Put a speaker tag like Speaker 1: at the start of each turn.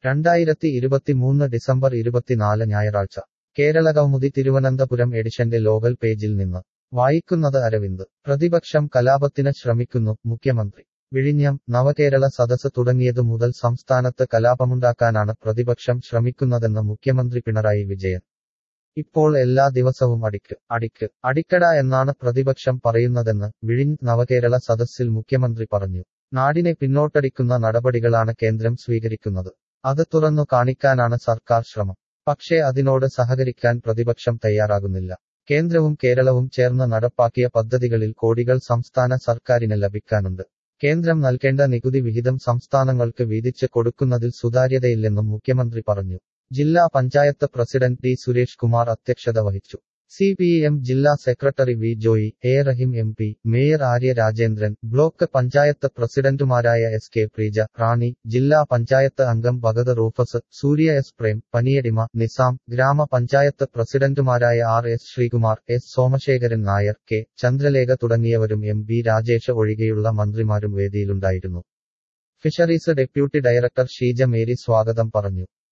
Speaker 1: രണ്ടായിരത്തി ഇരുപത്തിമൂന്ന് ഡിസംബർ ഇരുപത്തിനാല് ഞായറാഴ്ച കേരള കൗമുദി തിരുവനന്തപുരം എഡിഷന്റെ ലോകൽ പേജിൽ നിന്ന് വായിക്കുന്നത് അരവിന്ദ് പ്രതിപക്ഷം കലാപത്തിന് ശ്രമിക്കുന്നു മുഖ്യമന്ത്രി വിഴിഞ്ഞം നവകേരള സദസ് തുടങ്ങിയതു മുതൽ സംസ്ഥാനത്ത് കലാപമുണ്ടാക്കാനാണ് പ്രതിപക്ഷം ശ്രമിക്കുന്നതെന്ന് മുഖ്യമന്ത്രി പിണറായി വിജയൻ ഇപ്പോൾ എല്ലാ ദിവസവും അടിക്ക് അടിക്ക് അടിക്കട എന്നാണ് പ്രതിപക്ഷം പറയുന്നതെന്ന് വിഴിഞ്ഞ് നവകേരള സദസ്സിൽ മുഖ്യമന്ത്രി പറഞ്ഞു നാടിനെ പിന്നോട്ടടിക്കുന്ന നടപടികളാണ് കേന്ദ്രം സ്വീകരിക്കുന്നത് അത് തുറന്നു കാണിക്കാനാണ് സർക്കാർ ശ്രമം പക്ഷേ അതിനോട് സഹകരിക്കാൻ പ്രതിപക്ഷം തയ്യാറാകുന്നില്ല കേന്ദ്രവും കേരളവും ചേർന്ന് നടപ്പാക്കിയ പദ്ധതികളിൽ കോടികൾ സംസ്ഥാന സർക്കാരിന് ലഭിക്കാനുണ്ട് കേന്ദ്രം നൽകേണ്ട നികുതി വിഹിതം സംസ്ഥാനങ്ങൾക്ക് വീതിച്ച് കൊടുക്കുന്നതിൽ സുതാര്യതയില്ലെന്നും മുഖ്യമന്ത്രി പറഞ്ഞു ജില്ലാ പഞ്ചായത്ത് പ്രസിഡന്റ് ടി സുരേഷ് കുമാർ അധ്യക്ഷത വഹിച്ചു സി പി എം ജില്ലാ secretary V Joy A Rahim M P mayor Arya Rajendran block panchayat പ്രസിഡന്റുമാരായ എസ് കെ പ്രീജ റാണി ജില്ലാ പഞ്ചായത്ത് അംഗം ഭഗത് റൂഫസ് സൂര്യ എസ് പ്രേം പനിയടിമ നിസാം ഗ്രാമപഞ്ചായത്ത് പ്രസിഡന്റുമാരായ R S Sreekumar S Somasekharan Nair K Chandralekha തുടങ്ങിയവരും എം ബി രാജേഷ് ഒഴികെയുള്ള മന്ത്രിമാരും വേദിയിലുണ്ടായിരുന്നു fisheries deputy director Sheeja Mary സ്വാഗതം പറഞ്ഞു